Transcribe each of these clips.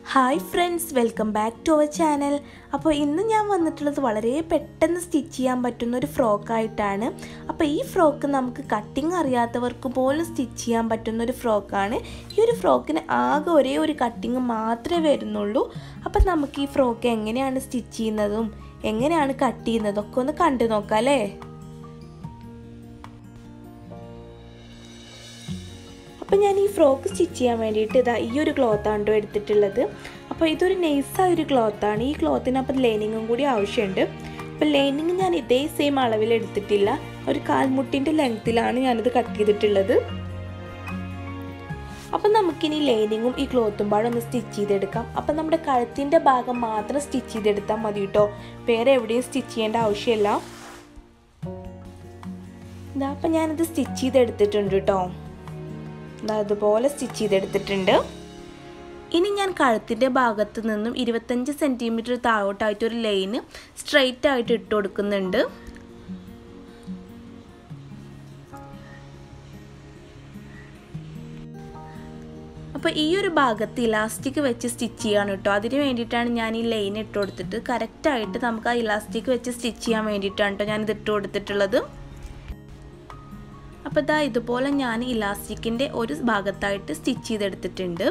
hi friends welcome back to our channel അപ്പോൾ ഇന്ന് ഞാൻ വന്നിട്ടുള്ളത് വളരെ പെട്ടെന്ന് സ്റ്റിച്ച് ചെയ്യാൻ പറ്റുന്ന ഒരു ഫ്രോക്കായിട്ടാണ് അപ്പോൾ ഈ ഫ്രോക്ക് നമുക്ക് കട്ടിങ് അറിയാത്തവർക്ക് പോലും സ്റ്റിച്ച് ചെയ്യാൻ പറ്റുന്ന ഒരു ഫ്രോക്കാണ് ഈ ഒരു ഫ്രോക്കിന് ആകെ ഒരേ ഒരു കട്ടിങ് മാത്രമേ വരുന്നുള്ളൂ അപ്പോൾ നമുക്ക് ഈ ഫ്രോക്ക് എങ്ങനെയാണ് സ്റ്റിച്ച് ചെയ്യുന്നതും എങ്ങനെയാണ് കട്ട് ചെയ്യുന്നതും ഒക്കെ ഒന്ന് കണ്ടു നോക്കാം അല്ലേ അപ്പോൾ ഞാൻ ഈ ഫ്രോക്ക് സ്റ്റിച്ച് ചെയ്യാൻ വേണ്ടിയിട്ട് ഇതാ ഈ ഒരു ക്ലോത്താണ് കേട്ടോ എടുത്തിട്ടുള്ളത് അപ്പോൾ ഇതൊരു നൈസായ ഒരു ക്ലോത്താണ് ഈ ക്ലോത്തിന് അപ്പം ലൈനിങ്ങും കൂടി ആവശ്യമുണ്ട് അപ്പോൾ ലൈനിങ് ഞാൻ ഇതേ സെയിം അളവിൽ എടുത്തിട്ടില്ല ഒരു കാൽമുട്ടിൻ്റെ ലെങ്ത്തിലാണ് ഞാനിത് കട്ട് ചെയ്തിട്ടുള്ളത് അപ്പം നമുക്കിനി ലൈനിങ്ങും ഈ ക്ലോത്തും പാടെ ഒന്ന് സ്റ്റിച്ച് ചെയ്തെടുക്കാം അപ്പം നമ്മുടെ കഴുത്തിൻ്റെ ഭാഗം മാത്രം സ്റ്റിച്ച് ചെയ്തെടുത്താൽ മതി കേട്ടോ വേറെ എവിടെയും സ്റ്റിച്ച് ചെയ്യേണ്ട ആവശ്യമില്ല ഇതാ അപ്പം ഞാനിത് സ്റ്റിച്ച് ചെയ്തെടുത്തിട്ടുണ്ട് കേട്ടോ അതുപോലെ സ്റ്റിച്ച് ചെയ്തെടുത്തിട്ടുണ്ട് ഇനി ഞാൻ കഴുത്തിൻ്റെ ഭാഗത്ത് നിന്നും ഇരുപത്തഞ്ച് സെൻറ്റിമീറ്റർ താഴോട്ടായിട്ട് ഒരു ലൈന് സ്ട്രെയിറ്റ് ആയിട്ട് ഇട്ട് കൊടുക്കുന്നുണ്ട് അപ്പോൾ ഈ ഒരു ഭാഗത്ത് ഇലാസ്റ്റിക് വെച്ച് സ്റ്റിച്ച് ചെയ്യാണ് കേട്ടോ അതിന് വേണ്ടിയിട്ടാണ് ഞാൻ ഈ ലൈൻ ഇട്ട് കൊടുത്തിട്ട് കറക്റ്റായിട്ട് നമുക്ക് ആ ഇലാസ്റ്റിക് വെച്ച് സ്റ്റിച്ച് ചെയ്യാൻ വേണ്ടിയിട്ടാണ് കേട്ടോ ഞാനിത് ഇട്ട് കൊടുത്തിട്ടുള്ളത് അപ്പോൾ ഇതാ ഇതുപോലെ ഞാൻ ഇലാസ്റ്റിക്കിൻ്റെ ഒരു ഭാഗത്തായിട്ട് സ്റ്റിച്ച് ചെയ്തെടുത്തിട്ടുണ്ട്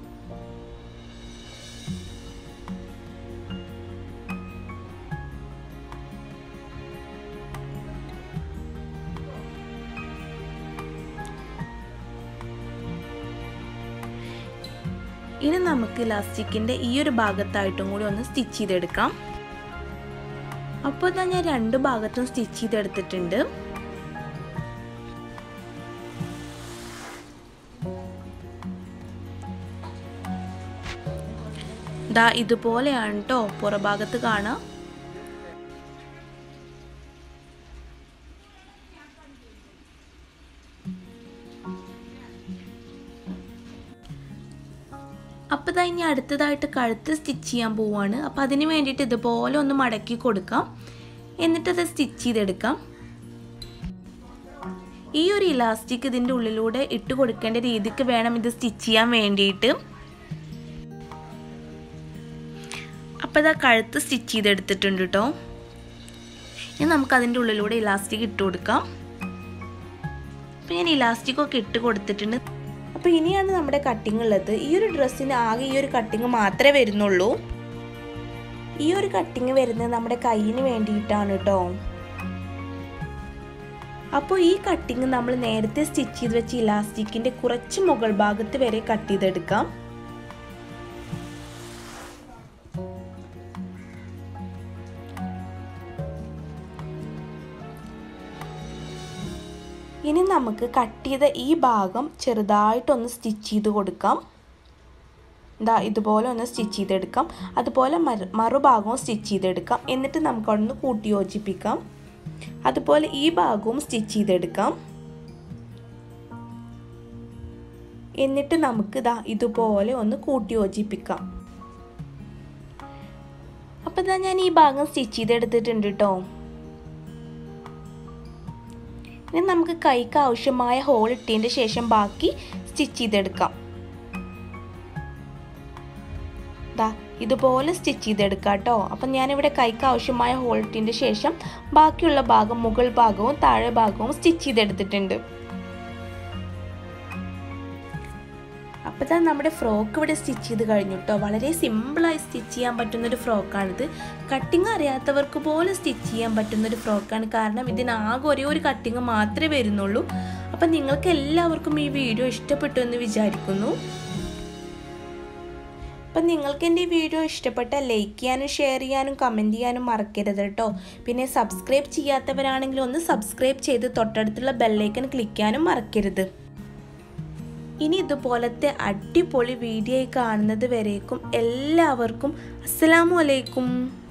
ഇനി നമുക്ക് ഇലാസ്റ്റിക്കിൻ്റെ ഈ ഒരു ഭാഗത്തായിട്ടും കൂടി ഒന്ന് സ്റ്റിച്ച് ചെയ്തെടുക്കാം അപ്പോൾ ഇതാ ഞാൻ രണ്ട് ഭാഗത്തും സ്റ്റിച്ച് ചെയ്തെടുത്തിട്ടുണ്ട് ദാ ഇതുപോലെയാണ് കേട്ടോ പുറഭാഗത്ത് കാണാം അപ്പോൾ ഇതാ ഇനി അടുത്തതായിട്ട് കഴുത്ത് സ്റ്റിച്ച് ചെയ്യാൻ പോവാണ് അപ്പോൾ അതിന് വേണ്ടിയിട്ട് ഇതുപോലെ ഒന്ന് മടക്കി കൊടുക്കാം എന്നിട്ടത് സ്റ്റിച്ച് ചെയ്തെടുക്കാം ഈ ഒരു ഇലാസ്റ്റിക് ഇതിൻ്റെ ഉള്ളിലൂടെ ഇട്ട് കൊടുക്കേണ്ട രീതിക്ക് വേണം ഇത് സ്റ്റിച്ച് ചെയ്യാൻ വേണ്ടിയിട്ട് അപ്പോൾ ഇതാ കഴുത്ത് സ്റ്റിച്ച് ചെയ്തെടുത്തിട്ടുണ്ട് കേട്ടോ ഇനി നമുക്ക് അതിൻ്റെ ഉള്ളിലൂടെ ഇലാസ്റ്റിക് ഇട്ട് കൊടുക്കാം അപ്പോൾ ഞാൻ ഇലാസ്റ്റിക്കൊക്കെ ഇട്ട് കൊടുത്തിട്ടുണ്ട് അപ്പോൾ ഇനിയാണ് നമ്മുടെ കട്ടിങ് ഉള്ളത് ഈ ഒരു ഡ്രസ്സിന് ആകെ ഈ ഒരു കട്ടിങ് മാത്രമേ വരുന്നുള്ളൂ ഈ ഒരു കട്ടിങ് വരുന്നത് നമ്മുടെ കയ്യിന് വേണ്ടിയിട്ടാണ് കേട്ടോ അപ്പോൾ ഈ കട്ടിങ് നമ്മൾ നേരത്തെ സ്റ്റിച്ച് ചെയ്ത് വെച്ച ഇലാസ്റ്റിക്കിൻ്റെ കുറച്ച് മുകൾ ഭാഗത്ത് വരെ കട്ട് ചെയ്തെടുക്കാം ഇനി നമുക്ക് കട്ട് ചെയ്ത ഈ ഭാഗം ചെറുതായിട്ടൊന്ന് സ്റ്റിച്ച് ചെയ്ത് കൊടുക്കാം ഇതാ ഇതുപോലെ ഒന്ന് സ്റ്റിച്ച് ചെയ്തെടുക്കാം അതുപോലെ മറുഭാഗവും സ്റ്റിച്ച് ചെയ്തെടുക്കാം എന്നിട്ട് നമുക്ക് അവിടെ നിന്ന് കൂട്ടി യോജിപ്പിക്കാം അതുപോലെ ഈ ഭാഗവും സ്റ്റിച്ച് ചെയ്തെടുക്കാം എന്നിട്ട് നമുക്ക് ഇതാ ഇതുപോലെ ഒന്ന് കൂട്ടി യോജിപ്പിക്കാം അപ്പോൾ ഇതാ ഞാൻ ഈ ഭാഗം സ്റ്റിച്ച് ചെയ്തെടുത്തിട്ടുണ്ട് കേട്ടോ ഇനി നമുക്ക് കൈക്ക് ആവശ്യമായ ഹോൾ ഇട്ടതിൻ്റെ ശേഷം ബാക്കി സ്റ്റിച്ച് ചെയ്തെടുക്കാം ദാ ഇതുപോലെ സ്റ്റിച്ച് ചെയ്തെടുക്കാം കേട്ടോ അപ്പം ഞാനിവിടെ കൈക്ക് ആവശ്യമായ ഹോൾ ഇട്ടതിൻ്റെ ശേഷം ബാക്കിയുള്ള ഭാഗം മുകൾ ഭാഗവും താഴെ ഭാഗവും സ്റ്റിച്ച് ചെയ്തെടുത്തിട്ടുണ്ട് അപ്പോൾ തന്നെ നമ്മുടെ ഫ്രോക്ക് ഇവിടെ സ്റ്റിച്ച് ചെയ്ത് കഴിഞ്ഞു കേട്ടോ വളരെ സിമ്പിളായി സ്റ്റിച്ച് ചെയ്യാൻ പറ്റുന്നൊരു ഫ്രോക്കാണിത് കട്ടിങ് അറിയാത്തവർക്ക് പോലും സ്റ്റിച്ച് ചെയ്യാൻ പറ്റുന്നൊരു ഫ്രോക്കാണ് കാരണം ഇതിനാകെ ഒരേ ഒരു കട്ടിങ് മാത്രമേ വരുന്നുള്ളൂ അപ്പം നിങ്ങൾക്ക് എല്ലാവർക്കും ഈ വീഡിയോ ഇഷ്ടപ്പെട്ടു എന്ന് വിചാരിക്കുന്നു അപ്പം നിങ്ങൾക്ക് എൻ്റെ ഈ വീഡിയോ ഇഷ്ടപ്പെട്ടാൽ ലൈക്ക് ചെയ്യാനും ഷെയർ ചെയ്യാനും കമൻറ്റ് ചെയ്യാനും മറക്കരുത് കേട്ടോ പിന്നെ സബ്സ്ക്രൈബ് ചെയ്യാത്തവരാണെങ്കിൽ ഒന്ന് സബ്സ്ക്രൈബ് ചെയ്ത് തൊട്ടടുത്തുള്ള ബെല്ലൈക്കൺ ക്ലിക്ക് ചെയ്യാനും മറക്കരുത് ഇനി ഇതുപോലത്തെ അടിപൊളി വീഡിയോ കാണുന്നത് വരേക്കും എല്ലാവർക്കും അസ്സലാമു അലൈക്കും